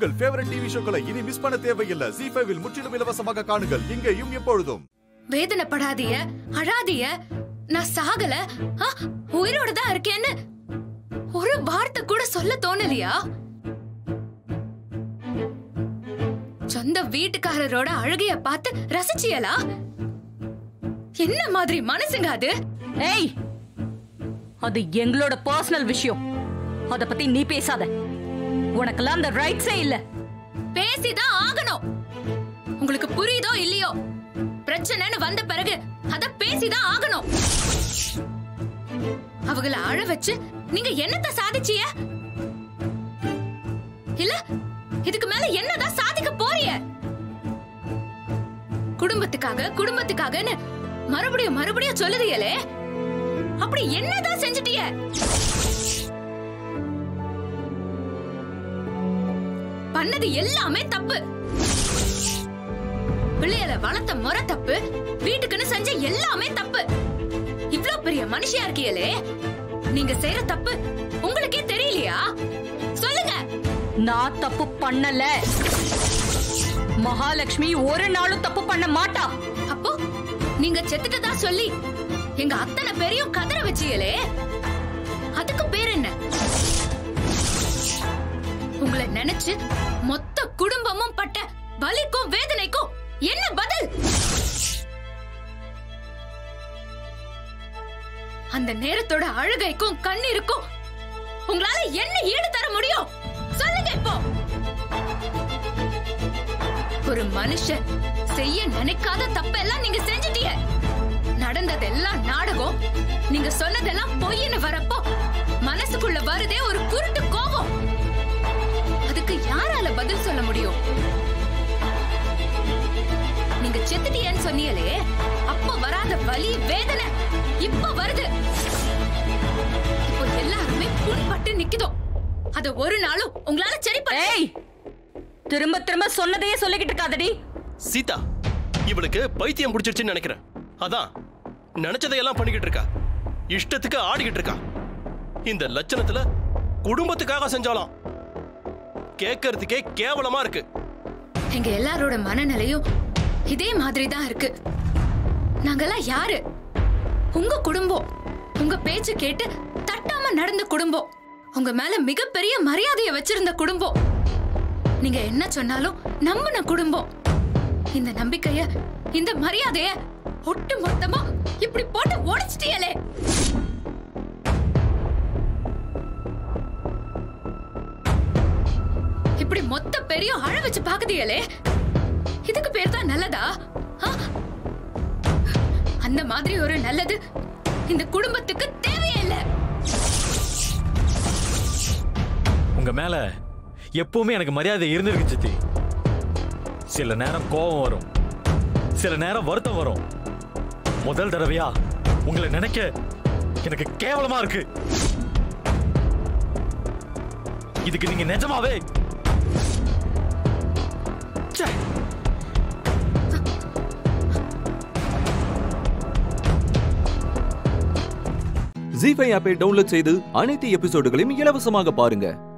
உங்கள் favourite TV ஷோக்களை இனி miss பண்ண தேவையில்லை ஜி ஃபைவில் முற்றிலும் இலவசமாக காணுங்கள் இங்கேயும் எப்பொழுதும் வேதனைப்படாதீய அழாதீய நான் சாகல ஆ, உயிரோட தான் இருக்கேன்னு ஒரு வார்த்தை கூட சொல்ல தோணலையா சொந்த வீட்டுக்காரரோட அழுகைய பார்த்து ரசிச்சியலா என்ன மாதிரி மனசுங்க அது ஏய் அது எங்களோட பர்சனல் விஷயம் அத பத்தி நீ பேசாத உனக்கெல்லாம் அந்த ரைட்ஸே இல்ல பேசிதான் ஆகணும் உங்களுக்கு புரியுதோ இல்லையோ பிரச்சனைன்னு வந்த பிறகு அத பேசிதான் ஆகணும் அவங்கள அழ வச்சு நீங்க என்னத்த சாதிச்சிய இல்ல இதுக்கு மேல என்னதான் சாதிக்க போறிய குடும்பத்துக்காக குடும்பத்துக்காகன்னு மறுபடியும் மறுபடியும் சொல்லுதியலே அப்படி என்னதான் செஞ்சுட்டிய பண்ணது எல்லாமே தப்பு பிள்ளைகளை வளர்த்த முறை தப்பு வீட்டுக்குன்னு செஞ்ச எல்லாமே தப்பு இவ்ளோ பெரிய மனுஷியா இருக்கியலே நீங்க செய்யற தப்பு உங்களுக்கே தெரியலையா சொல்லுங்க நான் தப்பு பண்ணல மகாலட்சுமி ஒரு நாளும் தப்பு பண்ண மாட்டா அப்போ நீங்க செத்துட்டதா சொல்லி எங்க அத்தனை பேரையும் கதற வச்சியலே அதுக்கு பேர் என்ன உங்களை நினைச்சு மொத்த குடும்பமும் பட்ட வலிக்கும் வேதனைக்கும் என்ன பதில் அந்த நேரத்தோட அழுகைக்கும் கண்ணீருக்கும் உங்களால என்ன ஈடு தர முடியும் சொல்லுங்க இப்போ ஒரு மனுஷன் செய்ய நினைக்காத தப்பெல்லாம் நீங்க செஞ்சிட்டீங்க நடந்ததெல்லாம் நாடகம் நீங்க சொன்னதெல்லாம் பொய்ன்னு வரப்போ மனசுக்குள்ள வருதே ஒரு குருட்டு கோபம் அதுக்கு யாரால பதில் சொல்ல முடியும் நீங்க செத்துட்டியன்னு சொன்னீங்களே அப்ப வராத வலி வேதனை இப்ப வருது இப்போ எல்லாருமே புண்பட்டு நிக்குதோ அத ஒரு நாளும் உங்களால சரி பண்ண ஏய் திரும்ப திரும்ப சொன்னதையே சொல்லிக்கிட்டு இருக்காதடி சீதா இவளுக்கு பைத்தியம் பிடிச்சிருச்சுன்னு நினைக்கிறேன் அதான் நினைச்சதையெல்லாம் பண்ணிக்கிட்டு இருக்கா இஷ்டத்துக்கு ஆடிக்கிட்டு இருக்கா இந்த லட்சணத்துல குடும்பத்துக்காக செஞ்சாலாம் கேட்கறதுக்கே கேவலமா இருக்கு எங்க எல்லாரோட மனநிலையும் இதே மாதிரி தான் இருக்கு நாங்கெல்லாம் யாரு உங்க குடும்பம் உங்க பேச்சு கேட்டு தட்டாம நடந்த குடும்பம் உங்க மேல மிகப்பெரிய மரியாதைய வச்சிருந்த குடும்பம் நீங்க என்ன சொன்னாலும் நம்பின குடும்பம் இந்த நம்பிக்கைய இந்த மரியாதைய ஒட்டு மொத்தமா இப்படி போட்டு உடைச்சிட்டியலே இப்படி மொத்த பெரிய அழ வச்சு பாக்குதியலே இதுக்கு பேர் தான் நல்லதா ஆ? அந்த மாதிரி ஒரு நல்லது இந்த குடும்பத்துக்கு தேவையே இல்ல உங்க மேல எப்பவுமே எனக்கு மரியாதை இருந்திருக்கு சித்தி சில நேரம் கோபம் வரும் சில நேரம் வருத்தம் வரும் முதல் தடவையா உங்களை நினைக்க எனக்கு கேவலமா இருக்கு இதுக்கு நீங்க நிஜமாவே ச்சே. ஜி ஃபைவ் ஆப்பை டவுன்லோட் செய்து அனைத்து எபிசோடுகளையும் இலவசமாக பாருங்க